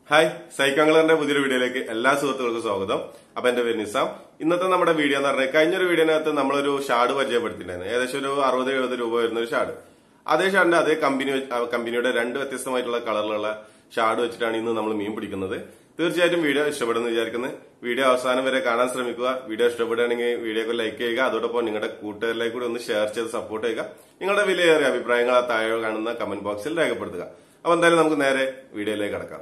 hi സൈക്കങ്ങളറിന്റെ പുതിയൊരു വീഡിയോയിലേക്ക് എല്ലാ സുഹൃത്തുക്കൾക്കും സ്വാഗതം അപ്പൊ എന്റെ പേര് നിസാം ഇന്നത്തെ നമ്മുടെ വീഡിയോ എന്ന് പറഞ്ഞാൽ കഴിഞ്ഞൊരു വീഡിയോനകത്ത് നമ്മളൊരു ഷാഡ് പരിചയപ്പെടുത്തിയിട്ടുണ്ടായിരുന്നു ഏകദേശം ഒരു അറുപത് എഴുപത് രൂപ വരുന്ന ഒരു ഷാഡ് അതേ ഷാഡിന്റെ അതേ കമ്പനി വെച്ച്- ആ കമ്പനിയുടെ രണ്ട് വ്യത്യസ്തമായിട്ടുള്ള കളറിലുള്ള ഷാഡ് വെച്ചിട്ടാണ് ഇന്ന് നമ്മൾ മീൻ പിടിക്കുന്നത് തീർച്ചയായിട്ടും വീഡിയോ ഇഷ്ടപ്പെടുന്നു വിചാരിക്കുന്നത് വീഡിയോ അവസാനം വരെ കാണാൻ ശ്രമിക്കുക വീഡിയോ ഇഷ്ടപ്പെടുകയാണെങ്കിൽ വീഡിയോക്ക് ലൈക്ക് ചെയ്യുക അതോടൊപ്പം നിങ്ങളുടെ കൂട്ടുകാരിലേക്ക് കൂടി ഒന്ന് ഷെയർ ചെയ്ത് സപ്പോർട്ട് ചെയ്യുക നിങ്ങളുടെ വിലയേറിയ അഭിപ്രായങ്ങൾ ആ താഴെ കാണുന്ന കമന്റ് ബോക്സിൽ രേഖപ്പെടുത്തുക അപ്പൊ എന്തായാലും നമുക്ക് നേരെ വീഡിയോയിലേക്ക് കടക്കാം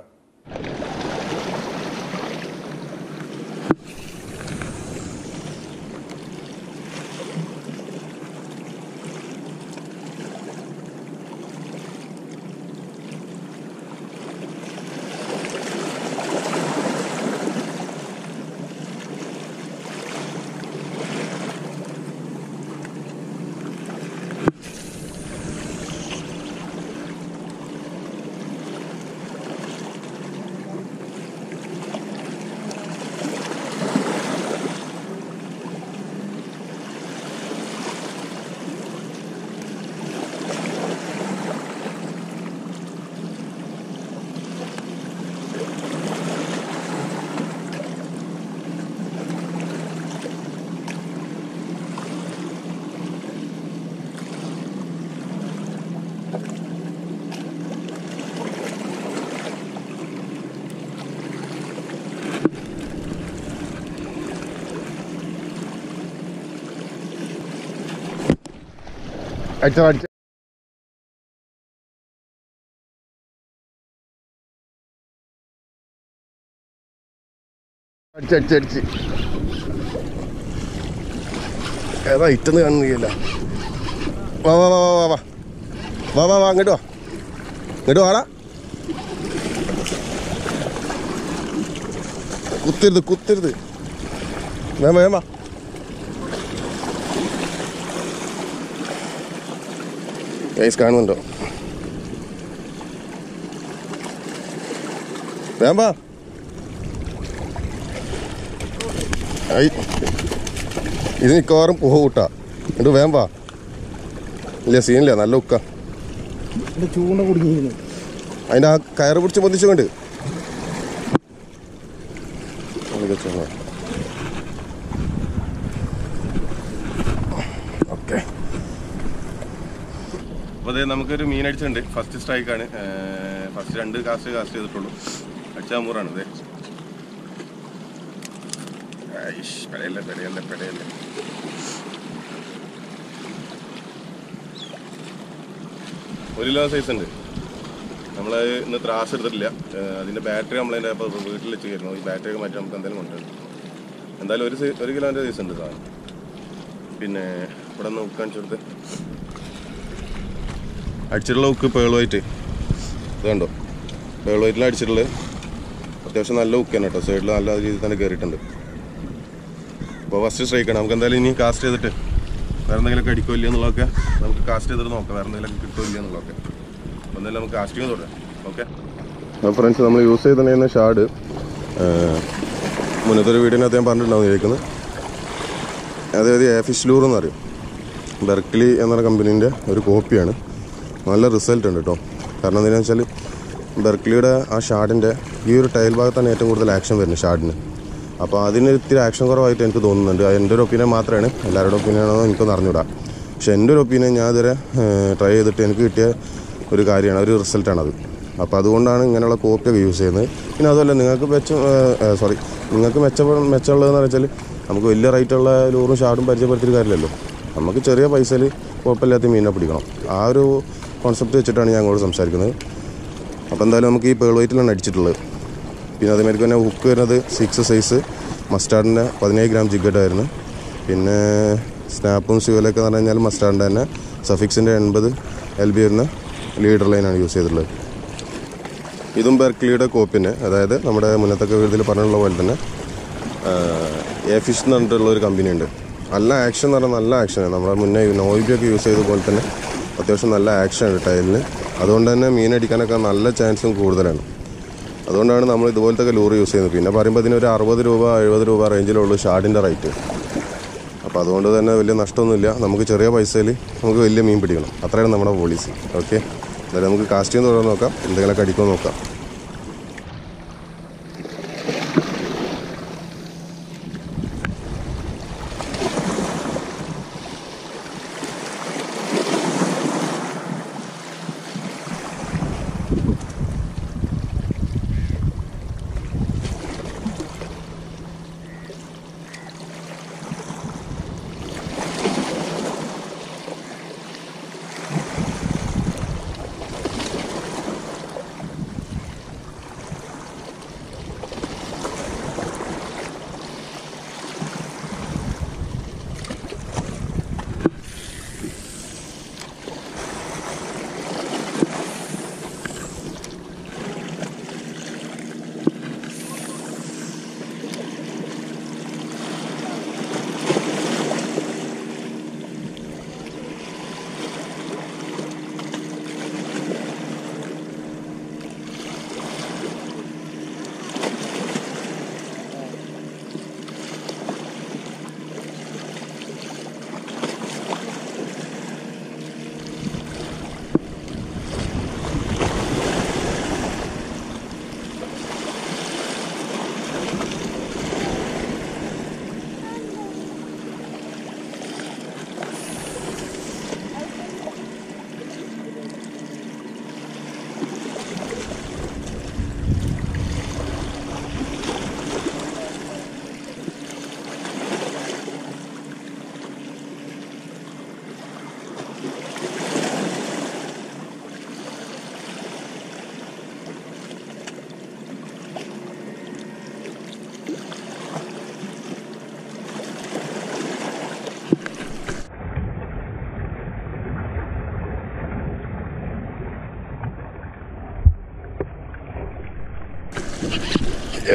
അടിച്ചോ അടിച്ചോ അടിച്ച് അടിച്ച് അടിച്ച് ഏതാ ഇറ്റന്ന് കാണുന്നില്ല വാ വാ വാ വാ വാ വാ വാ വാ വാ അങ്ങോട്ട് വാ ഇങ്ങോട്ട് വാടാ കുത്തരുത് കുത്തരുത് വേം വേം വാ ഗൈസ് കാണുന്നുണ്ടോ വേം വാ ഐ ഇത് മിക്കവാറും പോകൂട്ടാ എന്നിട്ട് വേം വാ ഇല്ല സീനില്ല നല്ല ഉക്ക എൻ്റെ ചൂണ്ട കുടുങ്ങിയിരുന്നു അതിൻ്റെ ആ കയറ് പിടിച്ച് പൊന്തിച്ചുകൊണ്ട് ഓക്കെ അപ്പൊ അതെ നമുക്കൊരു മീൻ അടിച്ചിട്ടുണ്ട് ഫസ്റ്റ് സ്ട്രൈക്കാണ് ഫസ്റ്റ് രണ്ട് കാസ്റ്റ് കാസ്റ്റ് ചെയ്തിട്ടുള്ളൂ അച്ചാമൂറാണ് അതെ പെടയല്ലേ പെടയല്ലേ പെടയല്ലേ ഒരു കിലോ സൈസ് ഉണ്ട് നമ്മൾ ഇന്ന് ത്രാസ് എടുത്തിട്ടില്ല ഏഹ് അതിന്റെ ബാറ്ററി കംപ്ലൈന്റ് ആയപ്പോൾ വീട്ടിൽ വെച്ചിരുന്നു ഈ ബാറ്ററി ഒക്കെ മാറ്റി നമുക്ക് എന്തായാലും കൊണ്ടുവരും എന്തായാലും ഒരു സൈ- ഒരു കിലോന്റെ സൈസ് ഉണ്ട് സാധനം പിന്നെ ഇവിടെ നിന്ന് നോക്കാൻ കൊടുത്ത് അടിച്ചിട്ടുള്ള ഉക്ക് പേൾ വൈറ്റ് ഇത് കണ്ടോ പേൾ വൈറ്റിൽ അടിച്ചിട്ടുള്ളത് അത്യാവശ്യം നല്ല ഉക്ക് തന്നെ കേട്ടോ സൈഡിൽ നല്ല രീതിയിൽ തന്നെ കയറിയിട്ടുണ്ട് അപ്പോൾ ഫസ്റ്റ് സ്ട്രൈക്കാണ് നമുക്ക് എന്തായാലും ഇനി കാസ്റ്റ് ചെയ്തിട്ട് വേറെ എന്തെങ്കിലുമൊക്കെ അടിക്കോ ഇല്ല എന്നുള്ളതൊക്കെ നമുക്ക് കാസ്റ്റ് ചെയ്തിട്ട് നോക്കാം വേറെ എന്തെങ്കിലുമൊക്കെ കിട്ടോ ഇല്ല എന്നുള്ളതൊക്കെ അപ്പോൾ എന്തായാലും നമുക്ക് കാസ്റ്റിംഗ് തുടരാം ഓക്കെ ഫ്രണ്ട്സ് നമ്മൾ യൂസ് ചെയ്തിട്ടുണ്ടായിരുന്ന ഷാഡ് മുന്നത്തെ ഒരു വീഡിയോനകത്ത് ഞാൻ പറഞ്ഞിട്ടുണ്ടാവും കേൾക്കുന്നത് അതായത് എ ഫിഷ് ലൂർ എന്ന് പറയും ബെർക്ക്ലി എന്ന കമ്പനീൻ്റെ ഒരു കോപ്പിയാണ് നല്ല റിസൾട്ട് ഉണ്ട് കേട്ടോ കാരണം എന്താണെന്ന് വെച്ചാൽ ബെർക്ക്ലിയുടെ ആ ഷാഡിൻ്റെ ഈ ഒരു ടൈൽ ഭാഗത്താണ് ഏറ്റവും കൂടുതൽ ആക്ഷൻ വരുന്നത് ഷാഡിന് അപ്പോൾ അതിന് ഇത്തിരി ആക്ഷൻ കുറവായിട്ട് എനിക്ക് തോന്നുന്നുണ്ട് അത് എൻ്റെ ഒരു ഒപ്പീനിയൻ മാത്രമാണ് എല്ലാവരുടെ ഒപ്പീനിയൻ ആണോ എനിക്കൊന്ന് അറിഞ്ഞൂടാ പക്ഷെ എൻ്റെ ഒരു ഒപ്പീനിയൻ ഞാൻ ഇതുവരെ ട്രൈ ചെയ്തിട്ട് എനിക്ക് കിട്ടിയ ഒരു കാര്യമാണ് ഒരു റിസൾട്ടാണത് അപ്പോൾ അതുകൊണ്ടാണ് ഇങ്ങനെയുള്ള കോപ്പിയൊക്കെ യൂസ് ചെയ്യുന്നത് പിന്നെ അതുമല്ല നിങ്ങൾക്ക് മെച്ചം സോറി നിങ്ങൾക്ക് മെച്ചപ്പെ മെച്ചമുള്ളതെന്ന് വെച്ചാൽ നമുക്ക് വലിയ റേറ്റുള്ള ലൂറും ഷാർഡും പരിചയപ്പെടുത്തിയിട്ട് കാര്യമില്ലല്ലോ നമുക്ക് ചെറിയ പൈസയിൽ കുഴപ്പമില്ലാത്ത മീനിനെ പിടിക്കണം ആ ഒരു കോൺസെപ്റ്റ് വെച്ചിട്ടാണ് ഞാൻ അങ്ങോട്ട് സംസാരിക്കുന്നത് അപ്പോൾ എന്തായാലും നമുക്ക് ഈ പേൾ വൈറ്റിലാണ് അടിച്ചിട്ടുള്ളത് പിന്നെ അതേമാതിരി തന്നെ ഹുക്ക് വരുന്നത് സിക്സ് സൈസ് മസ്റ്റാർഡിൻ്റെ പതിനേഴ് ഗ്രാം ജിഗറ്റായിരുന്നു പിന്നെ സ്നാപ്പും സ്യൂലൊക്കെ എന്ന് പറഞ്ഞു കഴിഞ്ഞാൽ മസ്റ്റാർഡിൻ്റെ തന്നെ സഫിക്സിൻ്റെ എൺപത് എൽ ബി വരുന്ന ലീഡർ ലൈനാണ് യൂസ് ചെയ്തിട്ടുള്ളത് ഇതും ബെർക്ലിയുടെ കോപ്പിന് അതായത് നമ്മുടെ മുന്നത്തൊക്കെ വീട്ടിൽ പറഞ്ഞിട്ടുള്ള പോലെ തന്നെ എ ഫിഷ് എന്ന് പറഞ്ഞിട്ടുള്ള ഒരു കമ്പനി ഉണ്ട് നല്ല ആക്ഷൻ എന്ന് പറഞ്ഞാൽ നല്ല ആക്ഷനാണ് നമ്മുടെ മുന്നേ നോയിബിയൊക്കെ യൂസ് ചെയ്ത പോലെ തന്നെ അത്യാവശ്യം നല്ല ആക്ഷൻ ഉണ്ട് ടൈലിന് അതുകൊണ്ട് തന്നെ മീൻ അടിക്കാനൊക്കെ നല്ല ചാൻസും കൂടുതലാണ് അതുകൊണ്ടാണ് നമ്മൾ ഇതുപോലത്തെ ലൂർ യൂസ് ചെയ്യുന്നത് പിന്നെ പറയുമ്പോൾ ഇതിനൊരു അറുപത് രൂപ എഴുപത് രൂപ റേഞ്ചിലുള്ളൂ ഷാഡിൻ്റെ റേറ്റ് അപ്പോൾ അതുകൊണ്ട് തന്നെ വലിയ നഷ്ടമൊന്നുമില്ല നമുക്ക് ചെറിയ പൈസയിൽ നമുക്ക് വലിയ മീൻ പിടിക്കണം അത്രയാണ് നമ്മുടെ പോളിസി ഓക്കെ എന്തായാലും നമുക്ക് കാസ്റ്റിംഗ് തുടർന്ന് നോക്കാം എന്തെങ്കിലുമൊക്കെ അടിക്കുമെന്ന് നോക്കാം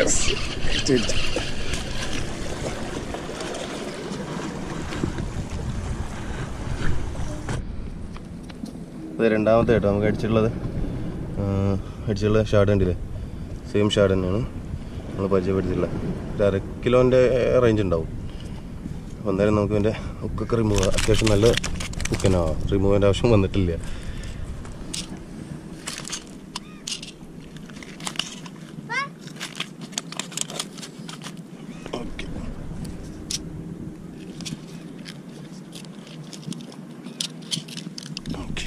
ഇത് രണ്ടാമത്തെ കേട്ടോ നമുക്ക് അടിച്ചിട്ടുള്ളത് ആ, അടിച്ചിട്ടുള്ള ഷാർഡ് ഉണ്ടല്ലേ സെയിം ഷാർഡ് തന്നെയാണ് നമ്മൾ പരിചയപ്പെടുത്തിയിട്ടുള്ള ഒരു അര കിലോൻ്റെ റേഞ്ച് ഉണ്ടാവും അപ്പോൾ എന്തായാലും നമുക്ക് ഇതിൻ്റെ ഉക്കൊക്കെ റിമൂവ് അത്യാവശ്യം നല്ല ഉക്കനാ റിമൂവിൻ്റെ ആവശ്യം വന്നിട്ടില്ല ഓക്കെ ഓക്കെ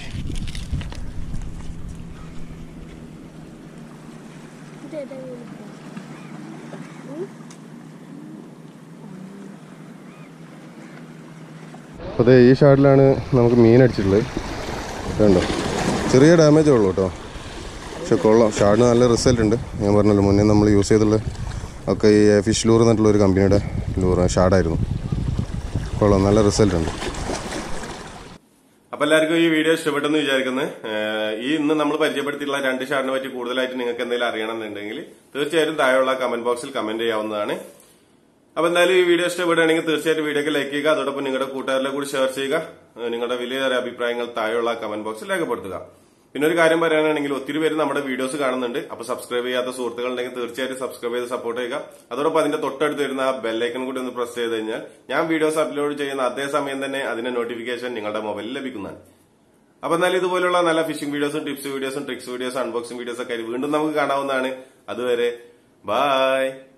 അപ്പോൾ അതെ ഈ ഷാർട്ടിലാണ് നമുക്ക് മീൻ അടിച്ചിട്ടുള്ളത് വേണ്ടോ ചെറിയ ഡാമേജേ ഉള്ളൂ കേട്ടോ പക്ഷെ കൊള്ളാം ഷാർട്ടിന് നല്ല റിസൾട്ട് ഉണ്ട് ഞാൻ പറഞ്ഞല്ലോ മുന്നേ നമ്മൾ യൂസ് ചെയ്തുള്ള ഒക്കെ ഈ ഫിഷ് ലൂർ എന്നിട്ടുള്ള ഒരു കമ്പനിയുടെ ലൂർ ഷാർഡായിരുന്നു കൊള്ളാം നല്ല റിസൾട്ട് ഉണ്ട് അപ്പൊ എല്ലാവർക്കും ഈ വീഡിയോ ഇഷ്ടപ്പെട്ടെന്ന് വിചാരിക്കുന്നത് ഏഹ് ഈ ഇന്ന് നമ്മൾ പരിചയപ്പെടുത്തിയിട്ടുള്ള രണ്ട് ഷാർട്ടിനെ പറ്റി കൂടുതലായിട്ട് നിങ്ങൾക്ക് എന്തെങ്കിലും അറിയണമെന്നുണ്ടെങ്കിൽ തീർച്ചയായിട്ടും താഴെയുള്ള കമന്റ് ബോക്സിൽ കമന്റ് ചെയ്യാവുന്നതാണ് അപ്പൊ എന്തായാലും ഈ വീഡിയോ ഇഷ്ടപ്പെടുകയാണെങ്കിൽ തീർച്ചയായിട്ടും വീഡിയോക്ക് ലൈക്ക് ചെയ്യുക അതോടൊപ്പം നിങ്ങളുടെ കൂട്ടുകാരിലെ കൂടി ഷെയർ ചെയ്യുക ഏഹ് നിങ്ങളുടെ വലിയ അഭിപ്രായങ്ങൾ താഴെയുള്ള കമന്റ് ബോക്സിൽ രേഖപ്പെടുത്തുക പിന്നെ ഒരു കാര്യം പറയാനാണെങ്കിൽ ഒത്തിരി പേര് നമ്മുടെ വീഡിയോസ് കാണുന്നുണ്ട് അപ്പൊ സബ്സ്ക്രൈബ് ചെയ്യാത്ത സുഹൃത്തുക്കൾ ഉണ്ടെങ്കിൽ തീർച്ചയായിട്ടും സബ്സ്ക്രൈബ് ചെയ്ത് സപ്പോർട്ട് ചെയ്യുക അതോടൊപ്പം അതിന്റെ തൊട്ടടുത്ത് വരുന്ന ആ ബെല്ലൈക്കൺ കൂടി ഒന്ന് പ്രസ് ചെയ്ത് കഴിഞ്ഞാൽ ഞാൻ വീഡിയോസ് അപ്ലോഡ് ചെയ്യുന്ന അതേ സമയം തന്നെ അതിന്റെ നോട്ടിഫിക്കേഷൻ നിങ്ങളുടെ മൊബൈലിൽ ലഭിക്കുന്നതാണ് അപ്പൊ എന്നാലും ഇതുപോലുള്ള നല്ല ഫിഷിംഗ് വീഡിയോസും ടിപ്സ് വീഡിയോസും ട്രിക്സ് വീഡിയോസും അൺബോക്സിംഗ് വീഡിയോസ് ഒക്കെ ആയിട്ട് വീണ്ടും നമുക്ക് കാണാവുന്നതാണ് അതുവരെ ബായ്